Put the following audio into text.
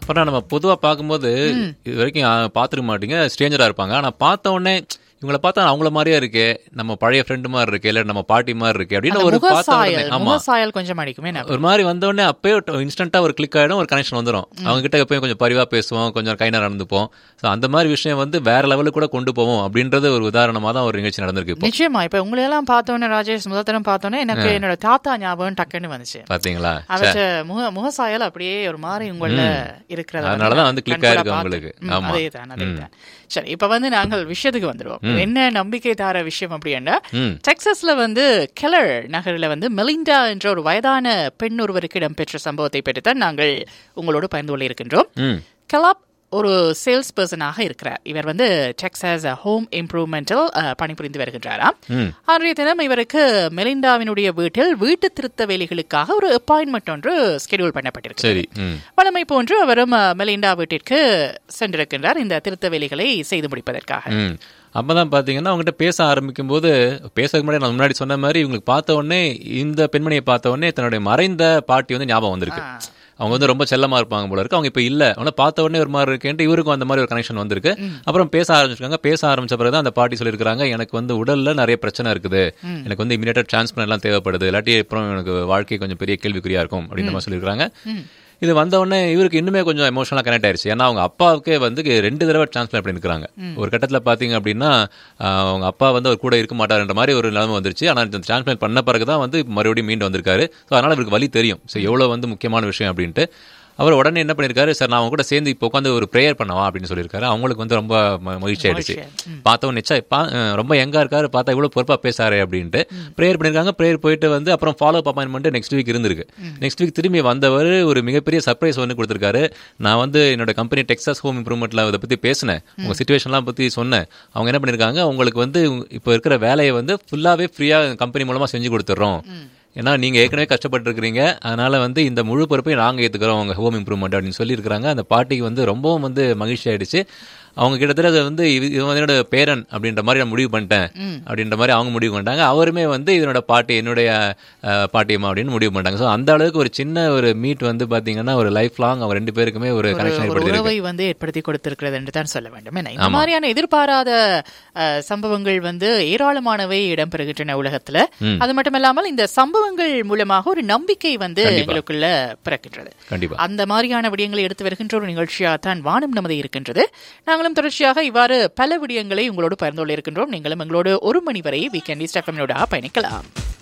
அப்புறம் நம்ம பொதுவா பார்க்கும்போது இது வரைக்கும் பார்த்துருக்க மாட்டீங்க ஸ்ட்ரேஞ்சரா இருப்பாங்க ஆனா பார்த்த உடனே இவங்கள பார்த்தா அவங்கள மாதிரியே இருக்கே நம்ம பழைய ஃப்ரெண்டு மாதிரி இருக்கு இல்ல நம்ம பாட்டி மாதிரி இருக்கு அப்படின்னு அந்த ஒரு பார்த்த உடனே முகசாயல் ஆமா முகசாயல் கொஞ்சம் அடிக்குமே நான் ஒரு மாதிரி வந்த உடனே அப்பயே இன்ஸ்டன்ட்டா ஒரு கிளிக் ஆயிடும் ஒரு கனெக்ஷன் வந்துடும் அவங்க கிட்ட எப்பயும் கொஞ்சம் பரிவா பேசுவோம் கொஞ்சம் கைனா நடந்துப்போம் ஸோ அந்த மாதிரி விஷயம் வந்து வேற லெவலுக்கு கூட கொண்டு போவோம் அப்படின்றது ஒரு உதாரணமா தான் ஒரு நிகழ்ச்சி நடந்திருக்கு இப்போ நிச்சயமா இப்ப உங்களை எல்லாம் பார்த்தோன்னே ராஜேஷ் முதல் தரம் பார்த்தோன்னே எனக்கு என்னோட தாத்தா ஞாபகம் டக்குன்னு வந்துச்சு பாத்தீங்களா அவற்ற முக முகசாயல் அப்படியே ஒரு மாதிரி உங்கள இருக்கிறத அதனாலதான் வந்து click கண்கூடா ஆயிருக்கு பார்த்தேன். உங்களுக்கு. ம், ஆமா. அதேதான் அதேதான் சரி இப்ப வந்து நாங்கள் விஷயத்துக்கு வந்துருவோம் என்ன நம்பிக்கை தார விஷயம் அப்படின்னா ம். டெக்சஸ்ல வந்து கெலர் நகரில் வந்து மெலிண்டா என்ற ஒரு வயதான பெண் ஒருவருக்கு இடம்பெற்ற சம்பவத்தை பற்றி தான் நாங்கள் உங்களோடு பகிர்ந்து கொள்ள இருக்கின்றோம் ம் கலாப் ஒரு சேல்ஸ் பர்சனாக இருக்கிறார் இவர் வந்து டெக்ஸாஸ் ஹோம் இம்ப்ரூவ்மெண்டில் பணிபுரிந்து வருகின்றாராம் ம். அன்றைய தினம் இவருக்கு மெலிண்டாவினுடைய வீட்டில் வீட்டு திருத்த வேலைகளுக்காக ஒரு அப்பாயின்மெண்ட் ஒன்று ஸ்கெடியூல் பண்ணப்பட்டிருக்கு சரி ம் வழமை போன்று அவரும் அஹ், மெலிண்டா வீட்டிற்கு சென்றிருக்கின்றார் இந்த திருத்த வேலைகளை செய்து முடிப்பதற்காக ம் அப்பதான் பாத்தீங்கன்னா அவங்ககிட்ட பேச ஆரம்பிக்கும் போது பேசறதுக்கு முன்னாடி நான் முன்னாடி சொன்ன மாதிரி இவங்களுக்கு பார்த்த உடனே இந்த பெண்மணியை பார்த்த உடனே தன்னுடைய மறைந்த பாட்டி வந்து ஞாபகம் வந்திருக்கு அவங்க வந்து ரொம்ப செல்லமா இருப்பாங்க போல இருக்கு அவங்க இப்ப இல்ல அவங்கள பார்த்த உடனே ஒரு மாதிரி இருக்கேன்ட்டு இவருக்கும் அந்த மாதிரி ஒரு கனெக்ஷன் வந்திருக்கு அப்புறம் பேச ஆரம்பிச்சிருக்காங்க பேச ஆரம்பிச்ச பிறகு தான் அந்த பாட்டி சொல்லியிருக்காங்க எனக்கு வந்து உடல்ல நிறைய பிரச்சனை இருக்குது எனக்கு வந்து இமீடியட்டா டிரான்ஸ்பிளண்ட் எல்லாம் தேவைப்படுது இல்லாட்டி அப்புறம் எனக்கு வாழ்க்கை கொஞ்சம் பெரிய கேள்விக்குறியா இருக்கும் அப்படின்ற மாதிரி சொல்லியிருக்காங்க இது வந்த உடனே இவருக்கு இன்னுமே கொஞ்சம் எமோஷனலா கனெக்ட் ஆயிருச்சு ஏன்னா அவங்க அப்பாவுக்கே வந்து ரெண்டு தடவை டிரான்ஸ்பிளண்ட் பண்ணிருக்காங்க ஒரு கட்டத்துல பாத்தீங்க அப்படின்னா ஆஹ், அவங்க அப்பா வந்து அவர் கூட இருக்க மாட்டாருன்ற மாதிரி ஒரு நிலைமை வந்துருச்சு ஆனா இந்த டிரான்ஸ்பிளண்ட் பண்ண பிறகு தான் வந்து மறுபடியும் மீண்டு வந்திருக்காரு ஸோ அதனால இவருக்கு வலி தெரியும் ஸோ எவ்வளவு வந்து முக்கியமான விஷயம் அப்படின்ட்டு அவர் உடனே என்ன பண்ணிருக்காரு சார் நான் அவங்க கூட சேர்ந்து இப்போ உட்காந்து ஒரு ப்ரேயர் பண்ணவா அப்படின்னு சொல்லியிருக்காரு அவங்களுக்கு வந்து ரொம்ப ம- மகிழ்ச்சி ஆயிடுச்சு பார்த்தவங்க நிச்சயம் பா அஹ் ரொம்ப எங்கா இருக்காரு பார்த்தா இவ்வளவு பொறுப்பா பேசாரு அப்படின்ட்டு ப்ரேயர் பண்ணிருக்காங்க ப்ரேயர் போயிட்டு வந்து அப்புறம் follow up appointment next week இருந்திருக்கு நெக்ஸ்ட் வீக் திரும்பி வந்தவர் ஒரு மிகப்பெரிய சர்ப்ரைஸ் ஒன்று கொடுத்திருக்காரு நான் வந்து என்னோட கம்பெனி டெக்ஸாஸ் ஹோம் இம்ப்ரூவ்மெண்ட்ல அதை பத்தி பேசினேன் உங்க சுச்சுவேஷன்லாம் பத்தி சொன்னேன் அவங்க என்ன பண்ணிருக்காங்க உங்களுக்கு வந்து இப்போ இருக்கிற வேலையை வந்து ஃபுல்லாவே ஃப்ரீயா கம்பெனி மூலமா செஞ்சு கொடுத்துட்றோம் ஏன்னா நீங்க ஏற்கனவே கஷ்டப்பட்டு இருக்கிறீங்க அதனால வந்து இந்த முழு பொறுப்பையும் நாங்க ஏத்துக்கிறோம் உங்க ஹோம் இம்ப்ரூவ்மெண்ட் அப்படின்னு சொல்லி இருக்காங்க அந்த பாட்டிக்கு வந்து ரொம்பவும் வந்து மகிழ்ச்சி ஆயிடுச்சு அவங்க கிட்டத்தட்ட அது வந்து இது இது வந்து என்னோட பேரன் அப்படின்ற மாதிரி நான் முடிவு பண்ணிட்டேன் அப்படின்ற மாதிரி அவங்க முடிவு பண்ணிட்டாங்க அவருமே வந்து இதனோட பாட்டி என்னுடைய அஹ், பாட்டியம்மா அப்படின்னு முடிவு பண்ணிட்டாங்க ஸோ அந்த அளவுக்கு ஒரு சின்ன ஒரு மீட் வந்து பாத்தீங்கன்னா ஒரு லைஃப் லாங் அவங்க ரெண்டு பேருக்குமே ஒரு கனெக்ஷன் ஒரு ஏற்படுத்தி உறவை வந்து ஏற்படுத்தி கொடுத்திருக்கிறது என்று தான் சொல்ல வேண்டும் என்ன இந்த மாதிரியான எதிர்பாராத அஹ், சம்பவங்கள் வந்து ஏராளமானவை இடம்பெறுகின்றன உலகத்துல அது மட்டுமல்லாமல் இந்த சம்பவங்கள் மூலமாக ஒரு நம்பிக்கை வந்து எங்களுக்குள்ள பிறக்கின்றது கண்டிப்பா அந்த மாதிரியான விடயங்களை எடுத்து வருகின்ற ஒரு நிகழ்ச்சியாக தான் வானம் நமது இருக்கின்றது நாங்களும் தொடர்ச்சியாக இவ்வாறு பல விடயங்களை உங்களோடு பகிர்ந்து கொள்ள இருக்கின்றோம் நீங்களும் எங்களோடு ஒரு மணி வரை வீக்கெண்ட் பயணிக்கலாம்